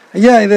ஐயா இது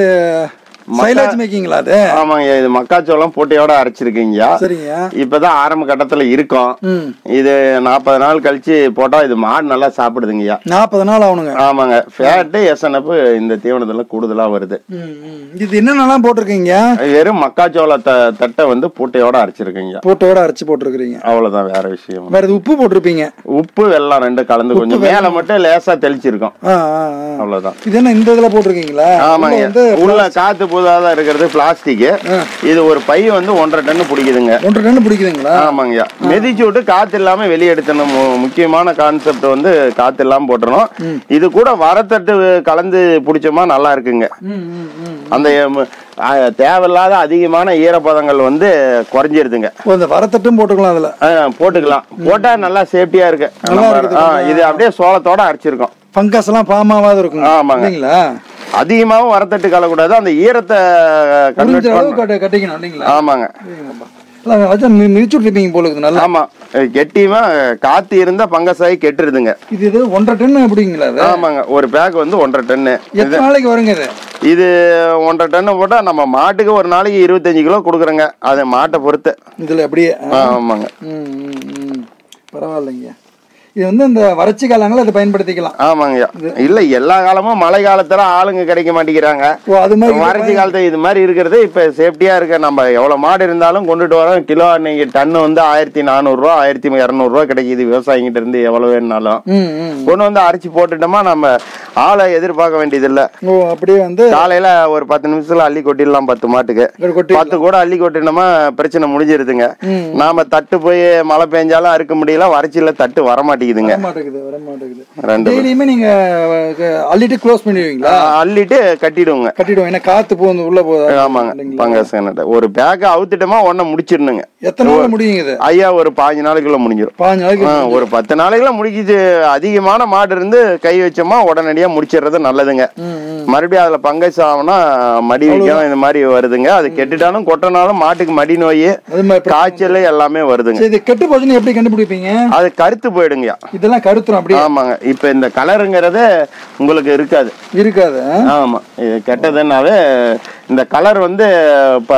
சைலாஜ் மேக்கிங்களா அது ஆமாங்க இது மக்காச்சோளம் போட்டியோட அரைச்சிருக்கீங்க சரிங்க இப்பதான் ஆரம்ப கட்டத்துல இருக்கோம் ம் இது நாற்பது நாள் கழிச்சு போட்டா இது மாடு நல்லா சாப்பிடுதுங்கய்யா நாற்பது நாள் ஆகணுங்க ஆமாங்க ஃபேட்டு எஸ்என்எஃப் இந்த தீவனத்துல கூடுதலா வருது ம் ம். இது என்னென்னலாம் போட்டிருக்கீங்க வெறும் மக்காச்சோள த தட்டை வந்து பூட்டையோட அரைச்சிருக்கீங்க போட்டோட அரைச்சு போட்டிருக்கிறீங்க அவ்வளவுதான் வேற விஷயம் வேற இது உப்பு போட்டிருப்பீங்க உப்பு வெல்லம் ரெண்டும் கலந்து கொஞ்சம் மேல மட்டும் லேசா தெளிச்சிருக்கோம் ஆ ஆ ஆ. அவ்வளவுதான் இது என்ன இந்த இதுல போட்டிருக்கீங்களா ஆமாங்க உள்ள வந்து உள்ள காத்து புதாதான் இருக்கிறது பிளாஸ்டிக் இது ஒரு பை வந்து ஒன்றரை டன் பிடிக்குதுங்க ஒன்றரை டன் பிடிக்குதுங்களா ஆமாங்கய்யா மிதிச்சு விட்டு காத்து இல்லாம வெளியே எடுத்தணும் மு- முக்கியமான கான்செப்ட் வந்து காத்து இல்லாம போட்டுறணும் இது கூட வரத்தட்டு கலந்து பிடிச்சோமா நல்லா இருக்குங்க ம் ம் ம் அந்த எம், ஆ, தேவையில்லாத அதிகமான ஈரப்பதங்கள் வந்து குறைஞ்சிருதுங்க ஓ இந்த வரத்தட்டும் போட்டுக்கலாம் அதுல ஆ, போட்டுக்கலாம் போட்டா நல்லா சேஃப்டியா இருக்கு நல்லா நம்ம- இருக்குது. ஆ, இது அப்படியே சோளத்தோட அரைச்சிருக்கோம் ஃபங்கஸ் எல்லாம் பாமாவாத இருக்கும் ஆமாங்க. இல்லைங்களா அதிகமாவும் வரத்தட்டு கலக்கூடாது அந்த ஈரத்தை புரிஞ்ச கன்வெர்ட் அளவு பண்ண கட்ட கட்டிக்கணும் இல்லைங்களா ஆமாங்க இல்லை அதான் மி- மிதிச்சு விட்டுருப்பீங்க போல இருக்குது நல்லா ஆமா கெட்டியமா காத்து இருந்தா பங்கசாயி கெட்டுருதுங்க இது இது ஒன்றரை டன் எப்படிங்களா அது ஆமாங்க ஒரு பேக் வந்து ஒன்றரை டன்னு எத்தனை நாளைக்கு வருங்க இது இது ஒன்றரை டன்னு போட்டா நம்ம மாட்டுக்கு ஒரு நாளைக்கு இருபத்தஞ்சு கிலோ கொடுக்குறோங்க அது மாட்டை பொறுத்து இதுல அப்படியே ஆ. ஆமாங்க ம் ம், ம் பரவாயில்லைங்க இது வந்து இந்த வறட்சி காலங்களில் இதை பயன்படுத்திக்கலாம் ஆமாங்கய்யா இல்ல எல்லா காலமும் மழை காலத்துல ஆளுங்க கிடைக்க மாட்டேங்கிறாங்க ஓ அது மாதிரி வறட்சி காலத்துல இது மாதிரி இருக்கிறது இப்ப சேஃப்டியா இருக்க நம்ம எவ்வளவு மாடு இருந்தாலும் கொண்டுட்டு வரோம் கிலோ இன்னைக்கு டன்னு வந்து ஆயிரத்தி நானூறுரூவா ஆயிரத்தி இரநூறுவா கிடைக்குது விவசாயிங்கிட்ட இருந்து எவ்வளவு வேணுனாலும் ம் ம் கொண்டு வந்து அரைச்சி போட்டுட்டோமா நம்ம ஆளை எதிர்பார்க்க வேண்டியதில்லை ஓ அப்படியே வந்து காலையில ஒரு பத்து நிமிஷத்துல அள்ளி கொட்டிடலாம் பத்து மாட்டுக்கு ஒரு கொட்டி பத்து கூட அள்ளி கொட்டினோமா பிரச்சனை முடிஞ்சிருதுங்க ம். நாம தட்டு போய் மழை பெஞ்சாலும் அறுக்க முடியல வறட்சியில தட்டு வர மாட்டேங்குதுங்க வர மாட்டேங்குது வர மாட்டேங்குது ரெண்டு டெய்லியுமே நீங்க அஹ், அள்ளிட்டு க்ளோஸ் பண்ணிடுவீங்களா அள்ளிட்டு கட்டிடுவோங்க கட்டிடுவோம் ஏன்னா காத்து போகுது உள்ள போகுது ஆமாங்க பங்கஸ் கண்ணாட்ட ஒரு பேக்கை அவுத்துட்டோமா உடனே முடிச்சிடணுங்க எத்தனை நாள் முடியுங்க இது ஐயா ஒரு பாஞ்சு நாளைக்குள்ள முடிஞ்சிடும் பாஞ்சு நாளைக்கு ஆ, ஒரு பத்து நாளைக்குள்ள முடிக்கிச்சு அதிகமான மாடு இருந்து கை வச்சோமா உடனடியா முடிச்சிடுறது நல்லதுங்க ம் ம் மறுபடியும் அதுல பங்கஸ் ஆகும்னா மடி வைக்கணும் இந்த மாதிரி வருதுங்க அது கெட்டுட்டாலும் கொட்டினாலும் மாட்டுக்கு மடி நோய் அது மாதிரி காய்ச்சல் எல்லாமே வருதுங்க சரி இது கெட்டு போச்சுன்னு எப்படி கண்டுபிடிப்பீங்க அது கருத்து போயிடுங்கய்யா இதெல்லாம் கருத்துரும் அப்படியே ஆமாங்க இப்ப இந்த கலருங்கிறது உங்களுக்கு இருக்காது இருக்காது ஆ? ஆமா இது கெட்டதுன்னாவே இந்த கலர் வந்து இப்ப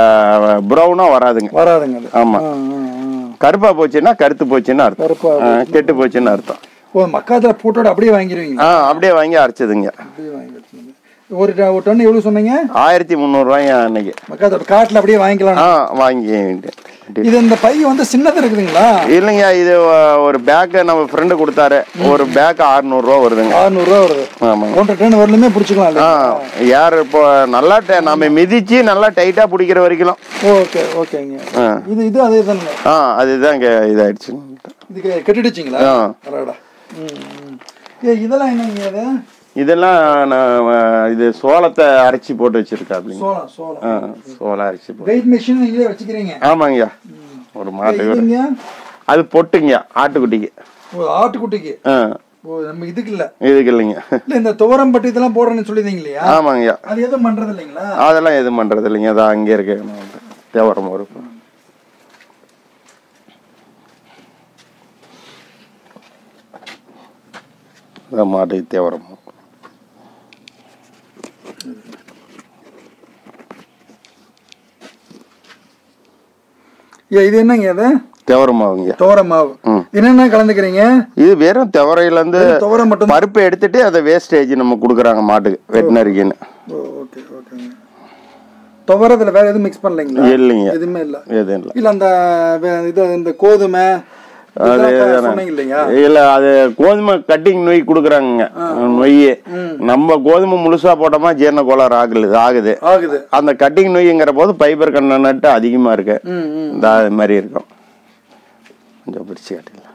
ப்ரௌனா வராதுங்க வராதுங்க அது ஆமா ஆ, ஆ, ஆ. கருப்பா போச்சுன்னா கருத்து போச்சுன்னு அர்த்தம் கருப்பா ஆ, கெட்டு போச்சுன்னு அர்த்தம் ஓ மக்காத்துல போட்டோட அப்படியே வாங்கிடுவீங்க ஆ அப்படியே வாங்கி அரைச்சதுங்க அப்படியே வாங்கி வச்சுருங்க. ஒரு ட- ஒரு டன் எவ்வளவு சொன்னீங்க ஆயிரத்தி முந்நூறுவாங்க அன்னைக்கு மக்காத்தோட காட்டுல அப்படியே வாங்கிக்கலாம் ஆ வாங்கி இது இந்த பை வந்து சின்னது இருக்குதுங்களா இல்லைங்க இது அஹ், ஒரு பேக்கு நம்ம ஃப்ரெண்டு கொடுத்தாரு ஒரு பேக் அறுநூறுவா வருதுங்க அறுநூறுவா வருது ஆமாங்க ஒன்றரை டன் வரலுமே பிடிச்சிக்கலாம் ஆ இல்லையா யார் இப்போ நல்லா ட- நம்ம மிதிச்சு நல்லா டைட்டா பிடிக்கிற வரைக்கும் ஓகே ஓகேங்க ஆ இது இது அதே தானுங்க ஆ அதுதான் இங்கே இதாயிடுச்சு இது கெ- கெட்டுடுச்சிங்களா ஆ. பரவாடா ம் ம். ஏ இதெல்லாம் என்னங்க அது இதெல்லாம் நான் அஹ், இது சோளத்தை அரைச்சி போட்டு வச்சிருக்கா அப்படிங்க சோளம் சோளம் ஆ சோளம் அரைச்சி போட்டு வெயிட் மிஷின் நீங்களே வச்சுக்கிறீங்க ஆமாங்கய்யா ஒரு மாட்டுக்கு ஒரு- இதுங்க அது பொட்டுங்க ஆட்டுக்குட்டிக்கு ஓ ஆட்டுக்குட்டிக்கு ஆ ஓ நம்ம இதுக்கு இல்ல இதுக்கு இல்லைங்க இல்ல இந்த துவரம்பட்டி இதெல்லாம் போடுறேன்னு சொல்லியிருந்தீங்க இல்லையா ஆமாங்கய்யா அது எதுவும் பண்றது இல்லைங்களா அதெல்லாம் எதுவும் பண்றது இல்லைங்க அதான் அங்கே இருக்கு தேவரம் ஒரு அதான் மாட்டுக்கு தேவரம் ஏ இது என்னங்க அது தேவரமாவுங்க துவர மாவு ம். என்னென்ன கலந்துக்கிறீங்க இது வெறும் துவரையில இருந்து துவரம் மட்டும் பருப்பு எடுத்துட்டு அதை வேஸ்டேஜ் நம்ம கொடுக்குறாங்க மாட்டுக்கு வெட்டினரிக்குன்னு ஓ ஓகே ஓகேங்க துவரத்துல வேற எதுவும் மிக்ஸ் பண்ணலைங்களா இல்லைங்க எதுவுமே இல்ல எதுவும் இல்லை இல்ல அந்த வே- இது இந்த கோதுமை இதெல்லாம் சொன்னீங்க இல்லையா இல்ல அது கோதுமை கட்டிங் நொய் கொடுக்குறாங்க நொய் நம்ம கோதுமை முழுசா போட்டோமா ஜீரண கோளாறு ஆகுது ஆகுது ஆகுது அந்த கட்டிங் நொய்ங்கிற போது ஃபைபர் கண்டனட்டு அதிகமா இருக்கு ம் ம் இந்த அது மாதிரி இருக்கும் கொஞ்சம் பிரிச்சு காட்டிடலாம்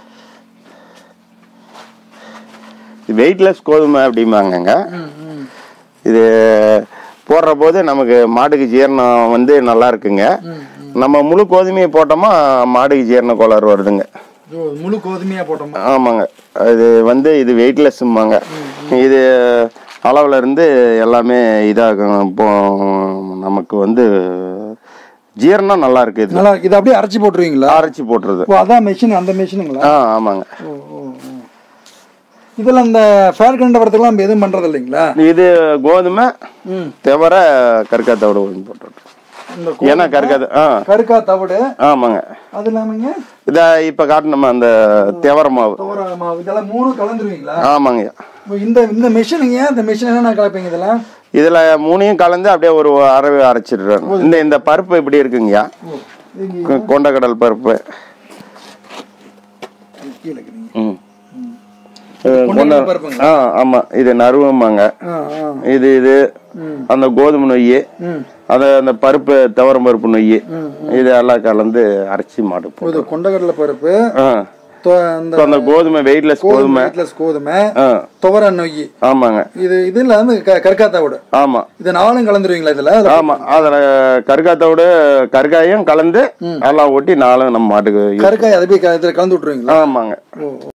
இது வெயிட்லெஸ் கோதுமை அப்படிம்பாங்கங்க ம் ம் இது போடுற போது நமக்கு மாட்டுக்கு ஜீரணம் வந்து நல்லா இருக்குங்க ம், நம்ம முழு கோதுமையை போட்டோமா மாடுக்கு ஜீரண கோளாறு வருதுங்க ஓ, முழு கோதுமையா போட்டோமா ஆமாங்க அது வந்து இது வெயிட்லெஸ்ஸும்பாங்க இது அளவுல இருந்து எல்லாமே இதாகும் இப்போ நமக்கு வந்து ஜீரணம் நல்லா இருக்கு இது நல்லா இருக்கு. இது அப்படியே அரைச்சி போட்டுருவீங்களா அரைச்சி போட்டுறது ஓ அதான் மெஷின் அந்த மெஷினுங்களா ஆ ஆமாங்க ஓ ஓ ஓ. இதில் அந்த ஃபேர் கண்ட வரத்துக்குலாம் நம்ம எதுவும் பண்ணுறது இல்லைங்களா இது கோதுமை ம் தவிர கருக்காத்தோட ஒன்று போட்டுருக்கோம் இந்த ஏன்னா கருக்காது ஆ கருக்கா தவிடு ஆமாங்க அது இல்லாமங்க இதை இப்போ காட்டணுமா அந்த தெவர மாவு துவர மாவு இதெல்லாம் மூணும் கலந்துருவீங்களா ஆமாங்க இப்போ இந்த இந்த மிஷினுங்க இந்த மிஷின் என்ன கலப்பீங்க இதெல்லாம் இதில் மூணையும் கலந்து அப்படியே ஒரு அரைவே அரைச்சிடுறாங்க இந்த இந்த பருப்பு இப்படி இருக்குங்கய்யா ஓ இது கொ- கொண்டக்கடல் பருப்பு கீழே இருக்குதுங்க ம் கொண்டக்கடலை பருப்புங்க ஆ ஆமாம் இது நறுவம்பாங்க ஆ ஆ இது இது ம் அந்த கோதுமை நொய் ம் அது அந்த பருப்பு துவரம் பருப்பு நொய் ம் இது எல்லாம் கலந்து அரைச்சி மாடுப்போம் இது கொண்டக்கடலை பருப்பு ஆ தொ- அந்த இப்போ அந்த கோதுமை வெயிட்லெஸ் கோதுமை வீட்டில் கோதுமை ஆ துவர நொய் ஆமாங்க இது இதில் வந்து க கற்காத்தாவோட ஆமாம் இது நாலும் கலந்துருவீங்களா இதில் ஆமாம் அதில் கருக்காத்தோடு கருக்காயும் கலந்து எல்லாம் ஒட்டி நாளும் நம்ம மாட்டுக்கு use- கருக்காய் அதை போய் க- இதில் கலந்து விட்ருவீங்களா ஆமாங்க ஓ